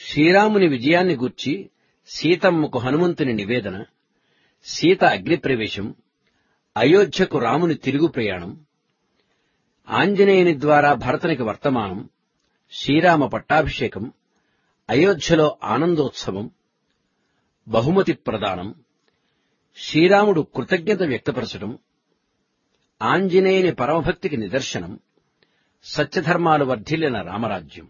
శ్రీరాముని విజయాన్ని గూర్చి సీతమ్మకు హనుమంతుని నివేదన సీత అగ్నిప్రవేశం అయోధ్యకు రాముని తిరుగు ప్రయాణం ఆంజనేయుని ద్వారా భరతునికి వర్తమానం శ్రీరామ పట్టాభిషేకం అయోధ్యలో ఆనందోత్సవం బహుమతి ప్రదానం శ్రీరాముడు కృతజ్ఞత వ్యక్తపరచడం ఆంజనేయుని పరమభక్తికి నిదర్శనం సత్యధర్మాలు వర్ధిల్లిన రామరాజ్యం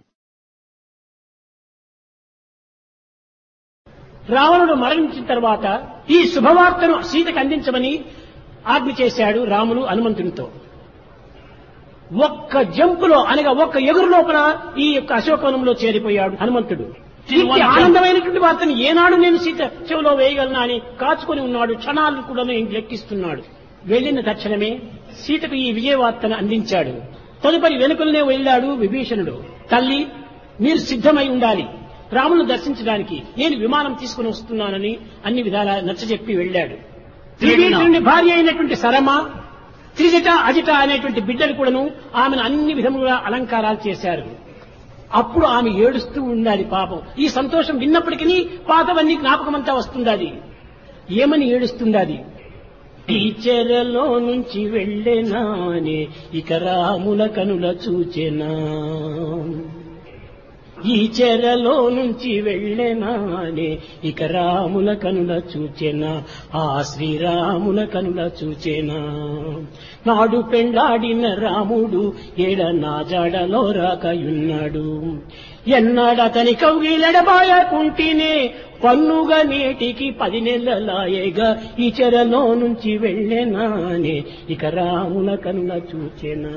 రావణుడు మరణించిన తర్వాత ఈ శుభవార్తను సీతకు అందించమని ఆజ్ఞ చేశాడు రాముడు హనుమంతునితో ఒక్క జంపులో అనగా ఒక్క ఎగురు లోపల ఈ యొక్క అశోకవనంలో చేరిపోయాడు హనుమంతుడు ఇంటి ఆనందమైనటువంటి వార్తను ఏనాడు నేను సీత చెవిలో వేయగలనా అని కాచుకొని ఉన్నాడు క్షణాలను కూడా లెక్కిస్తున్నాడు వెళ్లిన తక్షణమే సీతకు ఈ విజయ వార్తను అందించాడు తదుపరి వెనుకలనే వెళ్ళాడు విభీషణుడు తల్లి మీరు సిద్ధమై ఉండాలి రామును దర్శించడానికి నేను విమానం తీసుకుని వస్తున్నానని అన్ని విధాలా నచ్చజెప్పి వెళ్ళాడు విభీషణుని భార్య అయినటువంటి సరమ త్రిజట అజిట అనేటువంటి బిడ్డలు కూడాను ఆమెను అన్ని విధములుగా అలంకారాలు చేశారు అప్పుడు ఆమె ఏడుస్తూ ఉండాలి పాపం ఈ సంతోషం విన్నప్పటికీ పాతవన్నీ జ్ఞాపకమంతా వస్తుండాది ఏమని ఏడుస్తుండాది ఈ చెరలో నుంచి వెళ్ళేనానే ఇక రాముల కనుల చూచెనా ఈ చెరలో నుంచి వెళ్ళేనానే ఇక రాముల కనుల చూచెనా ఆ శ్రీరాముల కనుల చూచెనా నాడు పెండాడిన రాముడు ఏడ నా జాడలో రాకయున్నాడు ఎన్నాడతని కౌగిలెడబాయకుంటేనే పన్నుగా నేటికి పది నెలలాయేగా ఈ చెరలో నుంచి వెళ్ళేనానే ఇక రాముల కనుల చూచెనా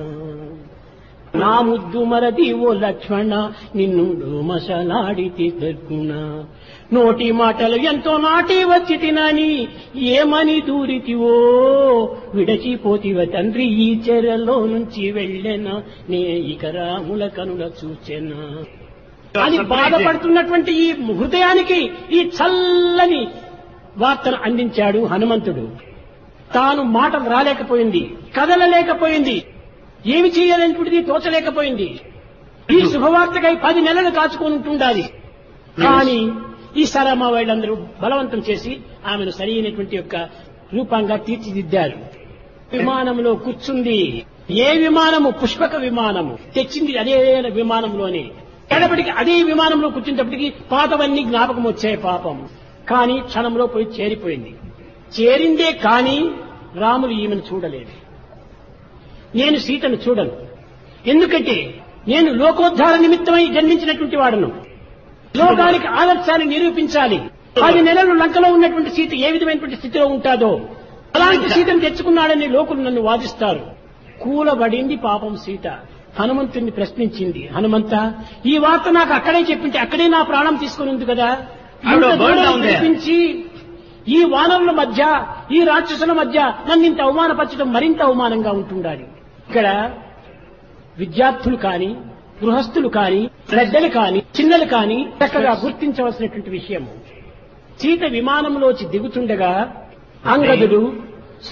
నా ముద్దు మరది ఓ లక్ష్మణ నిన్ను మసలాడితి దర్గుణ నోటి మాటలు ఎంతో నాటి వచ్చి తినని ఏమని దూరితివో విడచిపోతివ తండ్రి ఈ చెరలో నుంచి వెళ్ళెనా నే ఇక రాముల కనుల చూచెనా అది బాధపడుతున్నటువంటి ఈ హృదయానికి ఈ చల్లని వార్తను అందించాడు హనుమంతుడు తాను మాటలు రాలేకపోయింది కదలలేకపోయింది ఏమి చేయాలనేటువంటిది తోచలేకపోయింది ఈ శుభవార్తకై పది నెలలు కాచుకొని ఉంటుండాలి కానీ ఈ సరమ వాళ్ళందరూ బలవంతం చేసి ఆమెను సరైనటువంటి యొక్క రూపంగా తీర్చిదిద్దారు విమానంలో కూర్చుంది ఏ విమానము పుష్పక విమానము తెచ్చింది అదే విమానంలోనే ఎడపటికి అదే విమానంలో కూర్చున్నప్పటికీ పాతవన్నీ జ్ఞాపకం వచ్చాయి పాపం కానీ క్షణంలో పోయి చేరిపోయింది చేరిందే కానీ రాములు ఈమెను చూడలేదు నేను సీతను చూడను ఎందుకంటే నేను లోకోద్ధార నిమిత్తమై జన్మించినటువంటి వాడను లోకానికి ఆదర్శాన్ని నిరూపించాలి పది నెలలు లంకలో ఉన్నటువంటి సీత ఏ విధమైనటువంటి స్థితిలో ఉంటాదో అలాంటి సీతను తెచ్చుకున్నాడని లోకులు నన్ను వాదిస్తారు కూలబడింది పాపం సీత హనుమంతుణ్ణి ప్రశ్నించింది హనుమంత ఈ వార్త నాకు అక్కడే చెప్పింటే అక్కడే నా ప్రాణం తీసుకుని ఉంది కదా ఇంత దూరం పిలిపించి ఈ వానరుల మధ్య ఈ రాక్షసుల మధ్య నన్ను ఇంత అవమానపరచడం మరింత అవమానంగా ఉంటుండాలి ఇక్కడ విద్యార్థులు కాని గృహస్థులు కాని పెద్దలు కాని చిన్నలు కాని చక్కగా గుర్తించవలసినటువంటి విషయము సీత విమానంలోంచి దిగుతుండగా అంగదుడు